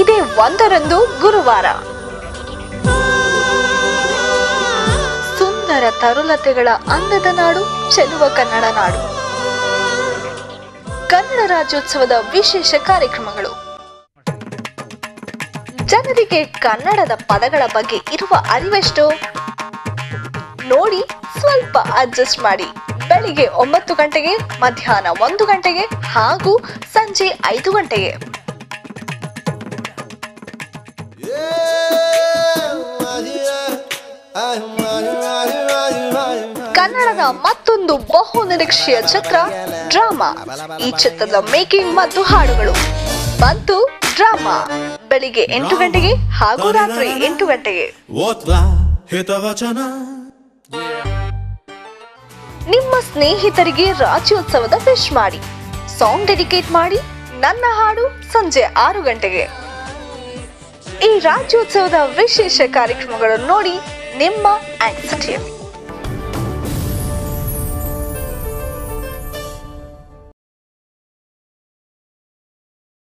ಇದೇ ಒಂದರಂದು ಗುರುವಾರ ಸುಂದರ ತರುಲತೆಗಳ ಅಂದದ ನಾಡು ಚೆಲುವ ಕನ್ನಡ ನಾಡು ಕನ್ನಡ ರಾಜ್ಯೋತ್ಸವದ ವಿಶೇಷ ಕಾರ್ಯಕ್ರಮಗಳು ಜನರಿಗೆ ಕನ್ನಡದ ಪದಗಳ ಬಗ್ಗೆ ಇರುವ ಅರಿವೆಷ್ಟು ನೋಡಿ ಸ್ವಲ್ಪ ಅಡ್ಜಸ್ಟ್ ಮಾಡಿ ಬೆಳಿಗ್ಗೆ ಒಂಬತ್ತು ಗಂಟೆಗೆ ಮಧ್ಯಾಹ್ನ ಒಂದು ಗಂಟೆಗೆ ಹಾಗೂ ಸಂಜೆ ಐದು ಗಂಟೆಗೆ ಕನ್ನಡದ ಮತ್ತೊಂದು ಬಹು ನಿರೀಕ್ಷೆಯ ಚಿತ್ರ ಡ್ರಾಮಾ ಈ ಚಿತ್ರದ ಮೇಕಿಂಗ್ ಮತ್ತು ಹಾಡುಗಳು ಬಂತು ಡ್ರಾಮಾ ಬೆಳಿಗ್ಗೆ ಎಂಟು ಗಂಟೆಗೆ ಹಾಗೂ ರಾತ್ರಿ ಎಂಟು ಗಂಟೆಗೆ Otra ಹಿತವಚನ ನಿಮ್ಮ ಸ್ನೇಹಿತರಿಗೆ ರಾಜ್ಯೋತ್ಸವದ ವಿಶ್ ಮಾಡಿ ಸಾಂಗ್ ಡೆಡಿಕೇಟ್ ಮಾಡಿ ನನ್ನ ಹಾಡು ಸಂಜೆ ಆರು ಗಂಟೆಗೆ ಈ ರಾಜ್ಯೋತ್ಸವದ ವಿಶೇಷ ಕಾರ್ಯಕ್ರಮಗಳನ್ನು ನೋಡಿ ನಿಮ್ಮ ಆಂಕ್ಸಿಟಿ